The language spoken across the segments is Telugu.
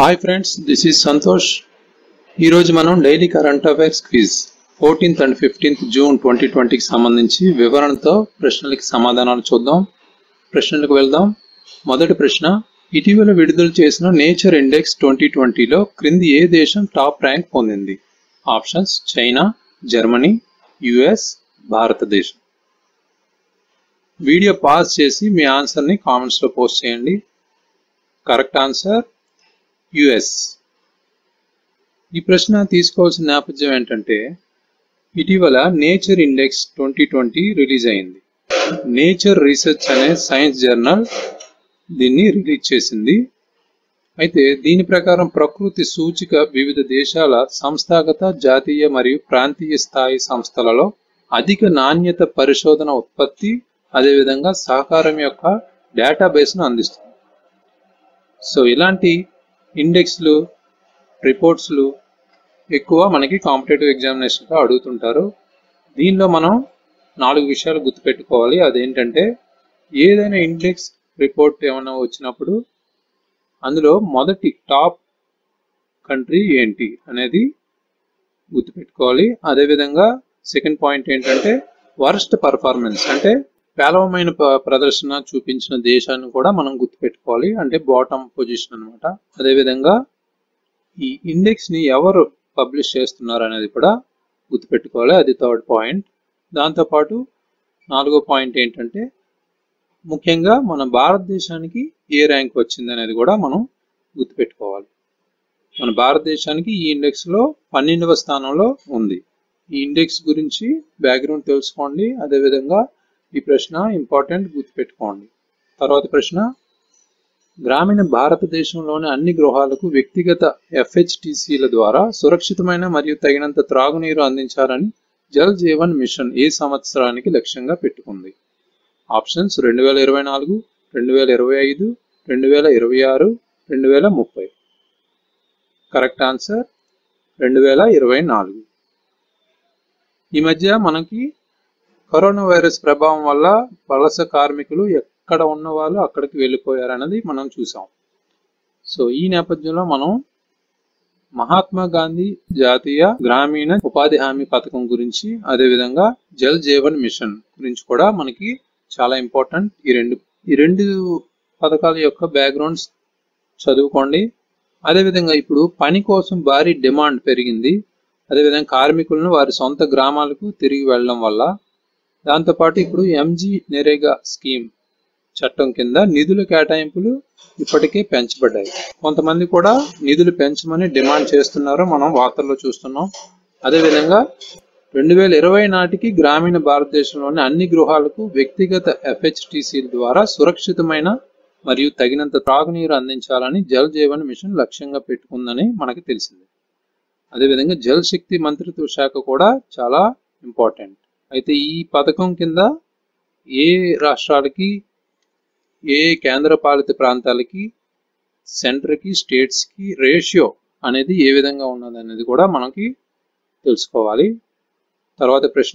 hi friends this is Santosh ఈరోజు మనం daily current affairs quiz fourteenth and fifteenth June twenty ట్వంటీకి సంబంధించి వివరణతో ప్రశ్నలకి సమాధానాలు చూద్దాం ప్రశ్నలకు వెళ్దాం మొదటి ప్రశ్న ఇటీవల విడుదల చేసిన నేచర్ ఇండెక్స్ ట్వంటీ ట్వంటీలో క్రింది ఏ దేశం టాప్ ర్యాంక్ పొందింది ఆప్షన్స్ చైనా జర్మనీ యుఎస్ భారతదేశం వీడియో పాజ్ చేసి మీ ఆన్సర్ని కామెంట్స్లో పోస్ట్ చేయండి కరెక్ట్ ఆన్సర్ యుఎస్ ఈ ప్రశ్న తీసుకోవాల్సిన నేపథ్యం ఏంటంటే ఇటీవల nature index twenty twenty release అయింది నేచర్ రీసెర్చ్ అనే సైన్స్ జర్నల్ దీన్ని రిలీజ్ చేసింది అయితే దీని ప్రకారం ప్రకృతి సూచిక వివిధ దేశాల సంస్థాగత జాతీయ మరియు ప్రాంతీయ స్థాయి సంస్థలలో అధిక నాణ్యత పరిశోధన ఉత్పత్తి అదేవిధంగా సహకారం యొక్క డేటాబేస్ను అందిస్తుంది సో ఇలాంటి ఇండెక్స్లు రిపోర్ట్స్లు ఎక్కువ మనకి కాంపిటేటివ్ ఎగ్జామినేషన్లో అడుగుతుంటారు దీనిలో మనం నాలుగు విషయాలు గుర్తుపెట్టుకోవాలి అదేంటంటే ఏదైనా ఇండెక్స్ రిపోర్ట్ ఏమైనా వచ్చినప్పుడు అందులో మొదటి టాప్ కంట్రీ ఏంటి అనేది గుర్తుపెట్టుకోవాలి అదేవిధంగా సెకండ్ పాయింట్ ఏంటంటే వర్స్ట్ పర్ఫార్మెన్స్ అంటే పేలవమైన ప- ప్రదర్శన చూపించిన దేశాన్ని కూడా మనం గుర్తుపెట్టుకోవాలి అంటే బాటమ్ పొజిషన్ అనమాట అదేవిధంగా ఈ ఇండెక్స్ ని ఎవరు పబ్లిష్ చేస్తున్నారు అనేది కూడా గుర్తుపెట్టుకోవాలి అది థర్డ్ పాయింట్ దాంతోపాటు నాలుగో పాయింట్ ఏంటంటే ముఖ్యంగా మన భారతదేశానికి ఏ ర్యాంక్ వచ్చింది అనేది కూడా మనం గుర్తుపెట్టుకోవాలి మన భారతదేశానికి ఈ ఇండెక్స్ లో పన్నెండవ స్థానంలో ఉంది ఈ ఇండెక్స్ గురించి బ్యాక్గ్రౌండ్ తెలుసుకోండి అదేవిధంగా ఈ ప్రశ్న ఇంపార్టెంట్ గుర్తుపెట్టుకోండి తర్వాత ప్రశ్న గ్రామీణ భారతదేశంలోని అన్ని గృహాలకు వ్యక్తిగత ఎఫ్హెచ్టిసిల ద్వారా సురక్షితమైన మరియు తగినంత త్రాగునీరు అందించాలని జల్ జీవన్ మిషన్ ఏ సంవత్సరానికి లక్ష్యంగా పెట్టుకుంది ఆప్షన్స్ రెండు వేల ఇరవై నాలుగు రెండు వేల ఇరవై ఐదు రెండు వేల ఇరవై ఆరు రెండు వేల ముప్పై కరెక్ట్ ఆన్సర్ రెండు వేల ఇరవై నాలుగు ఈ మధ్య మనకి కరోనా వైరస్ ప్రభావం వల్ల వలస కార్మికులు ఎక్కడ ఉన్న వాళ్ళు అక్కడికి వెళ్ళిపోయారన్నది మనం చూసాం సో ఈ నేపథ్యంలో మనం మహాత్మా గాంధీ జాతీయ గ్రామీణ ఉపాధి హామీ పథకం గురించి అదేవిధంగా జల్ జీవన్ మిషన్ గురించి కూడా మనకి చాలా ఇంపార్టెంట్ ఈ రెండు ఈ రెండు పథకాల యొక్క బ్యాక్గ్రౌండ్స్ చదువుకోండి అదేవిధంగా ఇప్పుడు పని కోసం భారీ డిమాండ్ పెరిగింది అదేవిధంగా కార్మికులను వారి సొంత గ్రామాలకు తిరిగి వెళ్ళడం వల్ల దాంతోపాటు ఇప్పుడు ఎంజీ నెరేగా స్కీమ్ చట్టం కింద నిధుల కేటాయింపులు ఇప్పటికే పెంచబడ్డాయి కొంతమంది కూడా నిధులు పెంచమని డిమాండ్ చేస్తున్నారు మనం వార్తల్లో చూస్తున్నాం అదేవిధంగా రెండు వేల ఇరవై నాటికి గ్రామీణ భారతదేశంలోని అన్ని గృహాలకు వ్యక్తిగత ఎఫ్హెచ్టిసిల ద్వారా సురక్షితమైన మరియు తగినంత త్రాగునీరు అందించాలని జల్ జీవన్ మిషన్ లక్ష్యంగా పెట్టుకుందని మనకు తెలిసింది అదేవిధంగా జల్ శక్తి మంత్రిత్వ శాఖ కూడా చాలా ఇంపార్టెంట్ అయితే ఈ పథకం కింద ఏ రాష్ట్రాలకి ఏ కేంద్ర పాలిత ప్రాంతాలకి సెంటర్కి స్టేట్స్కి రేషియో అనేది ఏ విధంగా ఉన్నది అనేది కూడా మనకి తెలుసుకోవాలి తర్వాత ప్రశ్న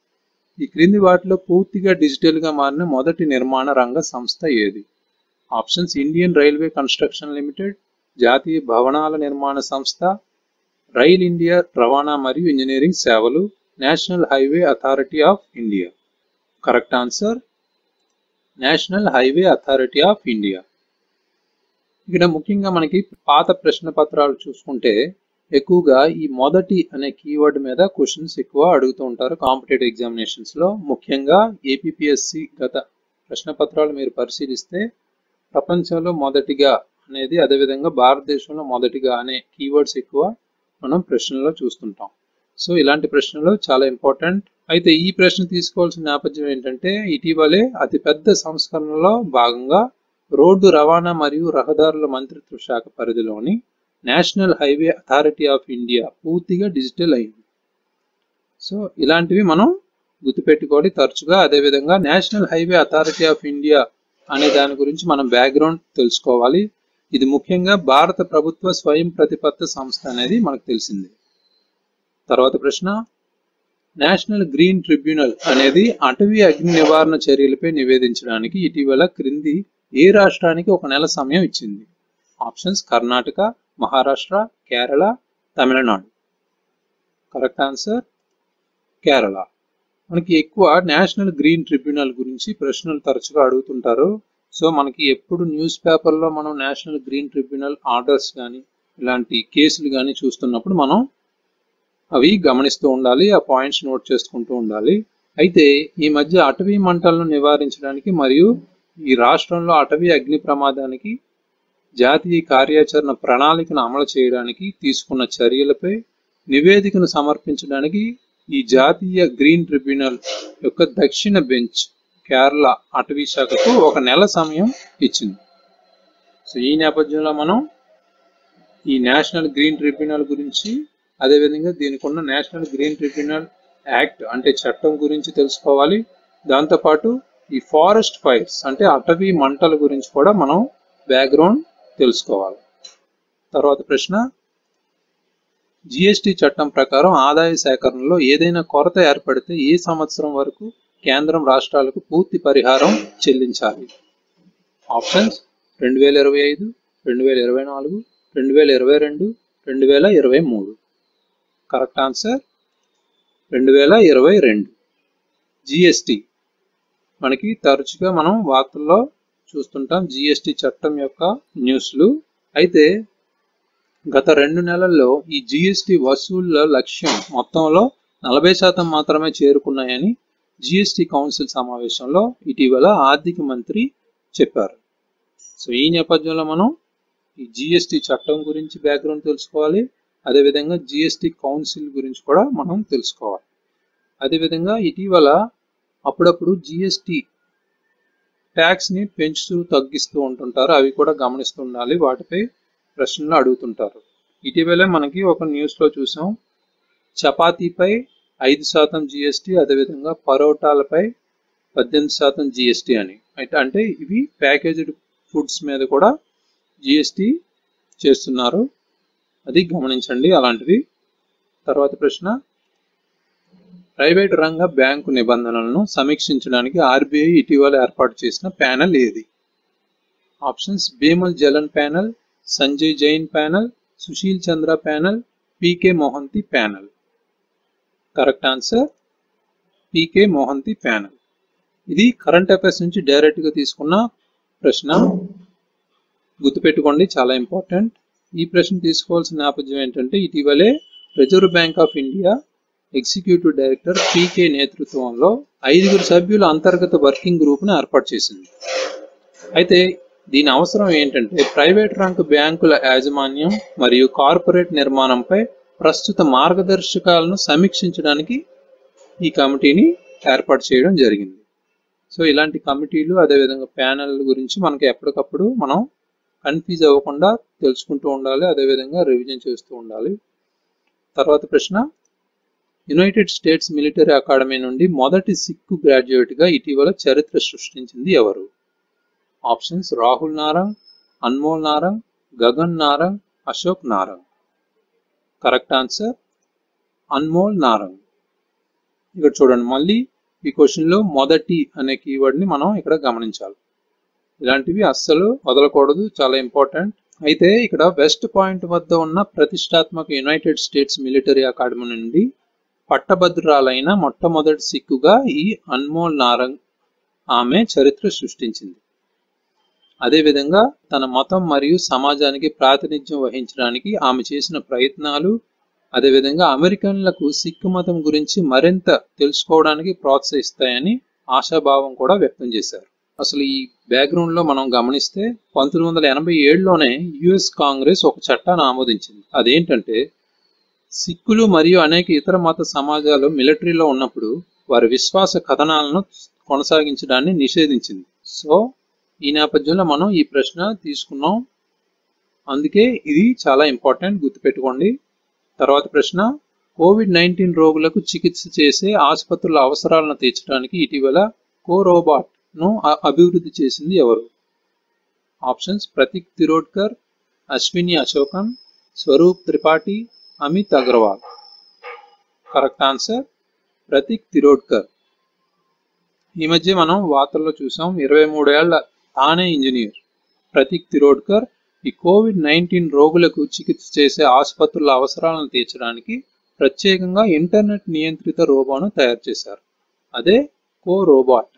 ఈ క్రింది వాటిలో పూర్తిగా డిజిటల్గా మారిన మొదటి నిర్మాణ రంగ సంస్థ ఏది options Indian railway construction limited జాతీయ భవనాల నిర్మాణ సంస్థ రైల్ ఇండియా రవాణా మరియు ఇంజనీరింగ్ సేవలు National Highway Authority of India correct answer National Highway Authority of India ఇక్కడ ముఖ్యంగా మనకి పాత ప్రశ్న పత్రాలు చూసుకుంటే ఎక్కువగా ఈ మొదటి అనే కీవర్డ్ మీద క్వశ్చన్స్ ఎక్కువ అడుగుతూ ఉంటారు కాంపిటేటివ్ ఎగ్జామినేషన్స్ లో ముఖ్యంగా ఏపీఎస్సి గత ప్రశ్న పత్రాలు మీరు పరిశీలిస్తే ప్రపంచంలో మొదటిగా అనేది అదేవిధంగా భారతదేశంలో మొదటిగా అనే కీవర్డ్స్ ఎక్కువ మనం ప్రశ్నలో చూస్తుంటాం సో ఇలాంటి ప్రశ్నలు చాలా ఇంపార్టెంట్ అయితే ఈ ప్రశ్న తీసుకోవాల్సిన నేపథ్యం ఏంటంటే ఇటీవలే అతిపెద్ద సంస్కరణలో భాగంగా రోడ్డు రవాణా మరియు రహదారుల మంత్రిత్వ శాఖ పరిధిలోని National Highway Authority of India పూర్తిగా డిజిటల్ అయింది సో ఇలాంటివి మనం గుర్తుపెట్టుకోవాలి తరచుగా అదేవిధంగా National Highway Authority of India అనే దాని గురించి మనం బ్యాక్గ్రౌండ్ తెలుసుకోవాలి ఇది ముఖ్యంగా భారత ప్రభుత్వ స్వయం ప్రతిపత్త సంస్థ అనేది మనకు తెలిసింది తర్వాత ప్రశ్న నేషనల్ గ్రీన్ ట్రిబ్యునల్ అనేది అటవీ అగ్ని నివారణ చర్యలపై నివేదించడానికి ఇటీవల క్రింది ఏ రాష్ట్రానికి ఒక నెల సమయం ఇచ్చింది options Karnataka Maharashtra Kerala Tamil Nadu correct answer Kerala మనకి ఎక్కువ నేషనల్ గ్రీన్ ట్రిబ్యునల్ గురించి ప్రశ్నలు తరచుగా అడుగుతుంటారు సో మనకి ఎప్పుడు న్యూస్ పేపర్లో మనం నేషనల్ గ్రీన్ ట్రిబ్యునల్ ఆర్డర్స్ కానీ ఇలాంటి కేసులు కానీ చూస్తున్నప్పుడు మనం అవి గమనిస్తూ ఉండాలి ఆ పాయింట్స్ నోట్ చేసుకుంటూ ఉండాలి అయితే ఈ మధ్య అటవీ మంటలను నివారించడానికి మరియు ఈ రాష్ట్రంలో అటవీ అగ్ని ప్రమాదానికి జాతీయ కార్యాచరణ ప్రణాళికను అమలు చేయడానికి తీసుకున్న చర్యలపై నివేదికను సమర్పించడానికి ఈ జాతీయ గ్రీన్ ట్రిబ్యునల్ యొక్క దక్షిణ బెంచ్ కేరళ అటవీ శాఖకు ఒక నెల సమయం ఇచ్చింది సో ఈ నేపథ్యంలో మనం ఈ నేషనల్ గ్రీన్ ట్రిబ్యునల్ గురించి అదేవిధంగా దీనికి ఉన్న నేషనల్ గ్రీన్ ట్రిబ్యునల్ యాక్ట్ అంటే చట్టం గురించి తెలుసుకోవాలి దాంతోపాటు ఈ ఫారెస్ట్ ఫైర్స్ అంటే అటవీ మంటల గురించి కూడా మనం బ్యాక్గ్రౌండ్ తెలుసుకోవాలి తర్వాత ప్రశ్న జిఎస్టి చట్టం ప్రకారం ఆదాయ సేకరణలో ఏదైనా కొరత ఏర్పడితే ఏ సంవత్సరం వరకు కేంద్రం రాష్ట్రాలకు పూర్తి పరిహారం చెల్లించాలి ఆప్షన్స్ రెండు వేల ఇరవై ఐదు రెండు వేల ఇరవై నాలుగు రెండు వేల ఇరవై రెండు రెండు వేల ఇరవై మూడు కరెక్ట్ ఆన్సర్ రెండు వేల ఇరవై రెండు జిఎస్టి మనకి తరచుగా మనం వార్తల్లో చూస్తుంటాం జిఎస్టి చట్టం యొక్క న్యూస్లు అయితే గత రెండు నెలల్లో ఈ జిఎస్టి వసూళ్ల లక్ష్యం మొత్తంలో నలభై శాతం మాత్రమే చేరుకున్నాయని జిఎస్టి కౌన్సిల్ సమావేశంలో ఇటీవల ఆర్థిక మంత్రి చెప్పారు సో ఈ నేపథ్యంలో మనం ఈ జిఎస్టి చట్టం గురించి బ్యాక్గ్రౌండ్ తెలుసుకోవాలి అదేవిధంగా జిఎస్టి కౌన్సిల్ గురించి కూడా మనం తెలుసుకోవాలి అదేవిధంగా ఇటీవల అప్పుడప్పుడు జిఎస్టి ట్యాక్స్ని పెంచుతూ తగ్గిస్తూ ఉంటుంటారు అవి కూడా గమనిస్తూ ఉండాలి వాటిపై ప్రశ్నలు అడుగుతుంటారు ఇటీవలే మనకి ఒక న్యూస్లో చూసాం చపాతీపై ఐదు శాతం జిఎస్టి అదేవిధంగా పరోటాలపై పద్దెనిమిది శాతం జిఎస్టి అని అయితే అంటే ఇవి ప్యాకేజ్డ్ ఫుడ్స్ మీద కూడా జిఎస్టి చేస్తున్నారు అది గమనించండి అలాంటివి తర్వాత ప్రశ్న ప్రైవేట్ రంగ బ్యాంకు నిబంధనలను సమీక్షించడానికి ఆర్బీఐ ఇటీవల ఏర్పాటు చేసిన ప్యానెల్ ఏది options Bimal Jalan panel Sanjay Jain panel Sushil Chandra panel PK Mohanty panel correct answer PK Mohanty panel ఇది కరెంట్ అఫైర్స్ నుంచి డైరెక్ట్గా తీసుకున్న ప్రశ్న గుర్తుపెట్టుకోండి చాలా ఇంపార్టెంట్ ఈ ప్రశ్న తీసుకోవాల్సిన నేపథ్యం ఏంటంటే ఇటీవలే Reserve Bank of India executive director PK నేతృత్వంలో ఐదుగురు సభ్యుల అంతర్గత వర్కింగ్ గ్రూప్ను ఏర్పాటు చేసింది అయితే దీని అవసరం ఏంటంటే ప్రైవేట్ రంగ బ్యాంకుల యాజమాన్యం మరియు కార్పొరేట్ నిర్మాణంపై ప్రస్తుత మార్గదర్శకాలను సమీక్షించడానికి ఈ కమిటీని ఏర్పాటు చేయడం జరిగింది సో ఇలాంటి కమిటీలు అదేవిధంగా ప్యానెల్ గురించి మనకి ఎప్పటికప్పుడు మనం కన్ఫ్యూజ్ అవ్వకుండా తెలుసుకుంటూ ఉండాలి అదేవిధంగా రివిజన్ చేస్తూ ఉండాలి తర్వాత ప్రశ్న యునైటెడ్ స్టేట్స్ మిలిటరీ అకాడమీ నుండి మొదటి సిక్కు గ్రాడ్యుయేట్గా ఇటీవల చరిత్ర సృష్టించింది ఎవరు options Rahul Narang Anmol Narang Gagan Narang Ashok Narang correct answer Anmol Narang ఇక్కడ చూడండి మళ్ళీ ఈ క్వశ్చన్లో మొదటి అనే కీవర్డ్ని మనం ఇక్కడ గమనించాలి ఇలాంటివి అస్సలు వదలకూడదు చాలా ఇంపార్టెంట్ అయితే ఇక్కడ వెస్ట్ పాయింట్ వద్ద ఉన్న ప్రతిష్టాత్మక యునైటెడ్ స్టేట్స్ మిలిటరీ అకాడమీ నుండి పట్టభద్రురాలైన మొట్టమొదటి సిక్కుగా ఈ అన్మోల్ నారంగ్ ఆమె చరిత్ర సృష్టించింది అదేవిధంగా తన మతం మరియు సమాజానికి ప్రాతినిధ్యం వహించడానికి ఆమె చేసిన ప్రయత్నాలు అదేవిధంగా అమెరికన్లకు సిక్కు మతం గురించి మరింత తెలుసుకోవడానికి ప్రోత్సహిస్తాయని ఆశాభావం కూడా వ్యక్తం చేశారు అసలు ఈ బ్యాక్గ్రౌండ్ లో మనం గమనిస్తే పంతొమ్మిది వందల ఎనభై ఏడులోనే యుఎస్ కాంగ్రెస్ ఒక చట్టాన్ని ఆమోదించింది అదేంటంటే సిక్కులు మరియు అనేక ఇతర మత సమాజాలు మిలిటరీలో ఉన్నప్పుడు వారి విశ్వాస కథనాలను కొనసాగించడాన్ని నిషేధించింది సో ఈ నేపథ్యంలో మనం ఈ ప్రశ్న తీసుకున్నాం అందుకే ఇది చాలా ఇంపార్టెంట్ గుర్తుపెట్టుకోండి తర్వాత ప్రశ్న కోవిడ్ నైన్టీన్ రోగులకు చికిత్స చేసే ఆసుపత్రుల అవసరాలను తీర్చడానికి ఇటీవల కోరోబాట్ ను అభివృద్ధి చేసింది ఎవరు options Prateek Tirodkar Ashwini Ashokan Swaroop Tripathi Amit Agarwal correct answer Prateek Tirodkar ఈ మధ్య మనం వార్తల్లో చూసాం ఇరవై మూడేళ్ల తానే ఇంజనీర్ ప్రతీక్ తిరోడ్కర్ ఈ కోవిడ్ నైన్టీన్ రోగులకు చికిత్స చేసే ఆసుపత్రుల అవసరాలను తీర్చడానికి ప్రత్యేకంగా ఇంటర్నెట్ నియంత్రిత రోబోను తయారు చేశారు అదే కో రోబాట్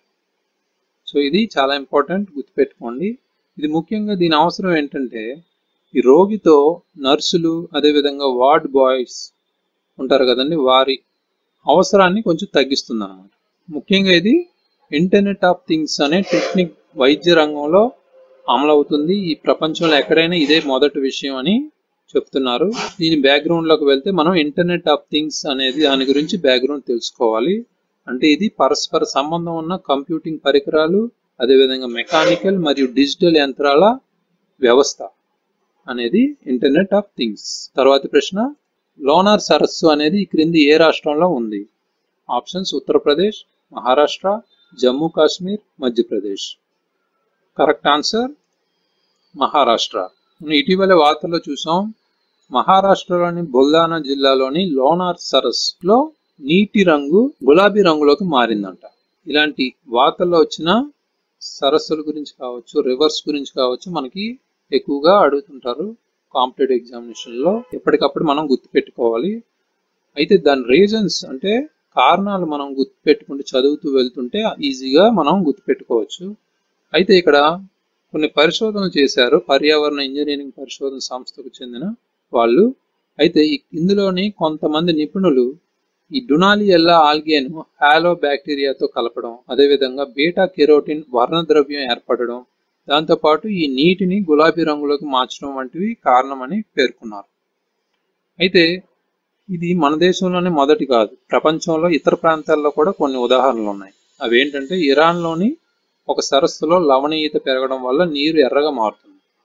సో ఇది చాలా ఇంపార్టెంట్ గుర్తుపెట్టుకోండి ఇది ముఖ్యంగా దీని అవసరం ఏంటంటే ఈ రోగితో నర్సులు అదేవిధంగా వార్డ్ బాయ్స్ ఉంటారు కదండి వారి అవసరాన్ని కొంచెం తగ్గిస్తుంది అనమాట ముఖ్యంగా ఇది ఇంటర్నెట్ ఆఫ్ థింగ్స్ అనే టెక్నిక్ వైద్య రంగంలో అమలవుతుంది ఈ ప్రపంచంలో ఎక్కడైనా ఇదే మొదటి విషయం అని చెప్తున్నారు దీని బ్యాక్గ్రౌండ్లోకి వెళ్తే మనం ఇంటర్నెట్ ఆఫ్ థింగ్స్ అనేది దాని గురించి బ్యాక్గ్రౌండ్ తెలుసుకోవాలి అంటే ఇది పరస్పర సంబంధం ఉన్న కంప్యూటింగ్ పరికరాలు అదేవిధంగా మెకానికల్ మరియు డిజిటల్ యంత్రాల వ్యవస్థ అనేది ఇంటర్నెట్ ఆఫ్ థింగ్స్ తర్వాతి ప్రశ్న లోనార్ సరస్సు అనేది ఈ క్రింది ఏ రాష్ట్రంలో ఉంది options Uttar Pradesh Maharashtra Jammu Kashmir Madhya Pradesh correct answer Maharashtra మనం ఇటీవల వార్తల్లో చూసాం మహారాష్ట్రలోని బుల్దానా జిల్లాలోని లోనార్ సరస్సులో నీటి రంగు గులాబీ రంగులోకి మారిందంట ఇలాంటి వార్తల్లో వచ్చిన సరస్సుల గురించి కావచ్చు రివర్స్ గురించి కావచ్చు మనకి ఎక్కువగా అడుగుతుంటారు కాంపిటేటివ్ ఎగ్జామినేషన్లో ఎప్పటికప్పుడు మనం గుర్తుపెట్టుకోవాలి అయితే దాని రీజన్స్ అంటే కారణాలు మనం గుర్తుపెట్టుకుంటూ చదువుతూ వెళ్తుంటే ఈజీగా మనం గుర్తుపెట్టుకోవచ్చు అయితే ఇక్కడ కొన్ని పరిశోధనలు చేశారు పర్యావరణ ఇంజనీరింగ్ పరిశోధన సంస్థకు చెందిన వాళ్ళు అయితే ఇందులోని కొంతమంది నిపుణులు ఈ డునాలి ఎల్లా ఆల్గేను హాలో బ్యాక్టీరియాతో కలపడం అదేవిధంగా బీటా కెరోటిన్ వర్ణద్రవ్యం ఏర్పడడం దాంతోపాటు ఈ నీటిని గులాబీ రంగులోకి మార్చడం వంటివి కారణమని పేర్కొన్నారు అయితే ఇది మన దేశంలోనే మొదటి కాదు ప్రపంచంలో ఇతర ప్రాంతాల్లో కూడా కొన్ని ఉదాహరణలు ఉన్నాయి అవి ఏంటంటే ఇరాన్లోని ఒక సరస్సులో లవణీయత పెరగడం వల్ల నీరు ఎర్రగా మారుతుంది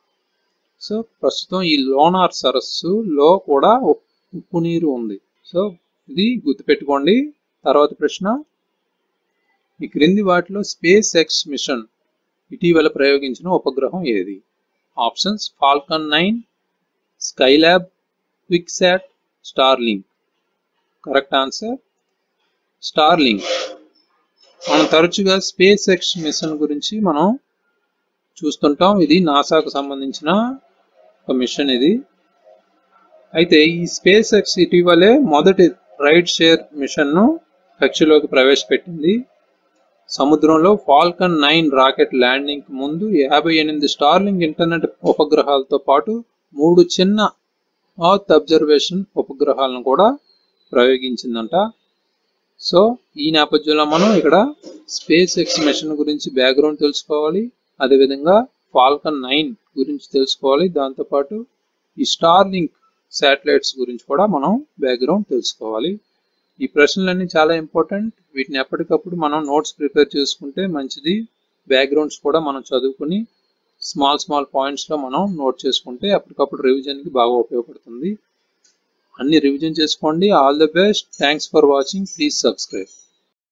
సో ప్రస్తుతం ఈ లోనార్ సరస్సులో కూడా ఉప్పు నీరు ఉంది సో ఇది గుర్తుపెట్టుకోండి తర్వాత ప్రశ్న ఈ క్రింది వాటిలో స్పేస్ ఎక్స్ మిషన్ ఇటీవల ప్రయోగించిన ఉపగ్రహం ఏది options Falcon nine Skylab Quicksat Starlink correct answer Starlink మనం తరచుగా స్పేస్ ఎక్స్ మిషన్ గురించి మనం చూస్తుంటాం ఇది నాసాకు సంబంధించిన ఒక మిషన్ ఇది అయితే ఈ స్పేస్ ఎక్స్ ఇటీవలే మొదటి రైడ్ షేర్ మిషన్ను కక్షలోకి ప్రవేశపెట్టింది సముద్రంలో ఫాల్కన్ నైన్ రాకెట్ ల్యాండింగ్ ముందు యాభై ఎనిమిది స్టార్లింగ్ ఇంటర్నెట్ ఉపగ్రహాలతో పాటు మూడు చిన్న అర్త్ అబ్జర్వేషన్ ఉపగ్రహాలను కూడా ప్రయోగించిందంట సో ఈ నేపథ్యంలో మనం ఇక్కడ స్పేస్ ఎక్స్ మిషన్ గురించి బ్యాక్గ్రౌండ్ తెలుసుకోవాలి అదేవిధంగా ఫాల్కన్ నైన్ గురించి తెలుసుకోవాలి దాంతోపాటు ఈ స్టార్లింక్ శాటిలైట్స్ గురించి కూడా మనం బ్యాక్గ్రౌండ్ తెలుసుకోవాలి ఈ ప్రశ్నలన్నీ చాలా ఇంపార్టెంట్ వీటిని ఎప్పటికప్పుడు మనం నోట్స్ ప్రిపేర్ చేసుకుంటే మంచిది బ్యాక్గ్రౌండ్స్ కూడా మనం చదువుకుని స్మాల్ స్మాల్ పాయింట్స్లో మనం నోట్ చేసుకుంటే అప్పటికప్పుడు రివిజన్కి బాగా ఉపయోగపడుతుంది అన్ని రివిజన్ చేసుకోండి all the best thanks for watching please subscribe